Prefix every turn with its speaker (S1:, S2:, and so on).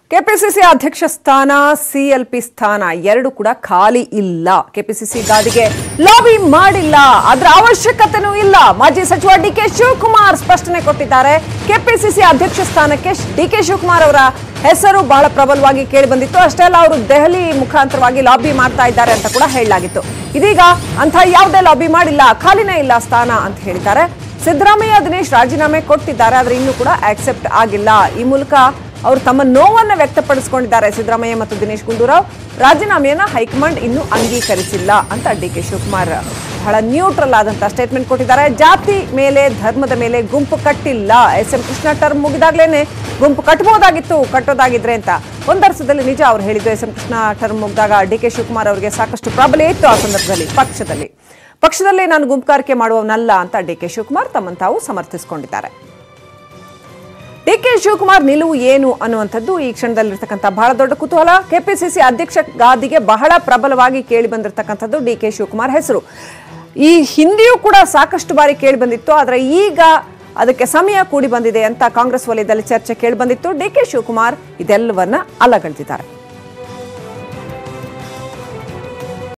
S1: KPCC ಅಧ್ಯಕ್ಷ ಸ್ಥಾನ CLP ಸ್ಥಾನ ಎರಡು ಕೂಡ ಖಾಲಿ ಇಲ್ಲ ಕೆಪಿಸಿಸಿ ಗಾದಿಗೆ ಲಾಬಿ ಮಾಡಿಲ್ಲ ಅದರ ಅವಶ್ಯಕತೆನೂ ಇಲ್ಲ ಮಾಜಿ ಸಚಿವ ಡಿ ಕೆ ಶಿವಕುಮಾರ್ ಸ್ಪಷ್ಟನೆ ಕೊಟ್ಟಿದ್ದಾರೆ ಕೆಪಿಸಿಸಿ ಅಧ್ಯಕ್ಷ ಸ್ಥಾನಕ್ಕೆ ಡಿ ಕೆ ಶಿವಕುಮಾರ್ ಅವರ ಹೆಸರು ಬಹಳ ಪ್ರಬಲವಾಗಿ ಕೇಳಿ ಬಂದಿತ್ತು ಅಷ್ಟೇ ಅಲ್ಲ ಅವರು ದೆಹಲಿ ಮುಖಾಂತರವಾಗಿ ಲಾಬಿ ಮಾಡ್ತಾ ಇದ್ದಾರೆ ಅಂತ ಕೂಡ ಹೇಳಲಾಗಿತ್ತು ಇದೀಗ ಅಂಥ ಯಾವುದೇ ಲಾಬಿ ಮಾಡಿಲ್ಲ ಖಾಲಿನೇ ಇಲ್ಲ ಸ್ಥಾನ ಅಂತ ಹೇಳಿದ್ದಾರೆ ಸಿದ್ದರಾಮಯ್ಯ ದಿನೇಶ್ ರಾಜೀನಾಮೆ ಕೊಟ್ಟಿದ್ದಾರೆ ಆದ್ರೆ ಇನ್ನೂ ಕೂಡ ಆಕ್ಸೆಪ್ಟ್ ಆಗಿಲ್ಲ ಈ ಮೂಲಕ ಅವರು ತಮ್ಮ ನೋವನ್ನ ವ್ಯಕ್ತಪಡಿಸಿಕೊಂಡಿದ್ದಾರೆ ಸಿದ್ದರಾಮಯ್ಯ ಮತ್ತು ದಿನೇಶ್ ಗುಂಡೂರಾವ್ ರಾಜೀನಾಮೆಯನ್ನ ಹೈಕಮಾಂಡ್ ಇನ್ನೂ ಅಂಗೀಕರಿಸಿಲ್ಲ ಅಂತ ಡಿ ಕೆ ಶಿವಕುಮಾರ್ ಬಹಳ ನ್ಯೂಟ್ರಲ್ ಆದಂತಹ ಸ್ಟೇಟ್ಮೆಂಟ್ ಕೊಟ್ಟಿದ್ದಾರೆ ಜಾತಿ ಮೇಲೆ ಧರ್ಮದ ಮೇಲೆ ಗುಂಪು ಕಟ್ಟಿಲ್ಲ ಎಸ್ ಎಂ ಕೃಷ್ಣ ಟರ್ಮ್ ಮುಗಿದಾಗ್ಲೇನೆ ಗುಂಪು ಕಟ್ಟಬಹುದಾಗಿತ್ತು ಕಟ್ಟೋದಾಗಿದ್ರೆ ಅಂತ ಒಂದರ್ಥದಲ್ಲಿ ನಿಜ ಅವ್ರು ಹೇಳಿದ್ದು ಎಸ್ ಎಂ ಕೃಷ್ಣ ಟರ್ಮ್ ಮುಗಿದಾಗ ಡಿ ಕೆ ಶಿವಕುಮಾರ್ ಅವರಿಗೆ ಸಾಕಷ್ಟು ಪ್ರಾಬಲ್ಯ ಇತ್ತು ಆ ಸಂದರ್ಭದಲ್ಲಿ ಪಕ್ಷದಲ್ಲಿ ಪಕ್ಷದಲ್ಲಿ ನಾನು ಗುಂಪುಗಾರಿಕೆ ಮಾಡುವವನಲ್ಲ ಅಂತ ಡಿ ಕೆ ಶಿವಕುಮಾರ್ ತಮ್ಮನ್ನು ತಾವು ಸಮರ್ಥಿಸಿಕೊಂಡಿದ್ದಾರೆ ಡಿ ಕೆ ಶಿವಕುಮಾರ್ ನಿಲುವು ಏನು ಅನ್ನುವಂಥದ್ದು ಈ ಕ್ಷಣದಲ್ಲಿರ್ತಕ್ಕಂಥ ಬಹಳ ದೊಡ್ಡ ಕುತೂಹಲ ಕೆಪಿಸಿಸಿ ಅಧ್ಯಕ್ಷ ಗಾದಿಗೆ ಬಹಳ ಪ್ರಬಲವಾಗಿ ಕೇಳಿ ಬಂದಿರತಕ್ಕಂಥದ್ದು ಡಿ ಕೆ ಶಿವಕುಮಾರ್ ಹೆಸರು ಈ ಹಿಂದೆಯೂ ಕೂಡ ಸಾಕಷ್ಟು ಬಾರಿ ಕೇಳಿ ಬಂದಿತ್ತು ಆದರೆ ಈಗ ಅದಕ್ಕೆ ಸಮಯ ಕೂಡಿ ಬಂದಿದೆ ಅಂತ ಕಾಂಗ್ರೆಸ್ ವಲಯದಲ್ಲಿ ಚರ್ಚೆ ಕೇಳಿ ಬಂದಿತ್ತು ಡಿ ಕೆ ಶಿವಕುಮಾರ್ ಇದೆಲ್ಲವನ್ನ ಅಲ್ಲಗಳೆದಿದ್ದಾರೆ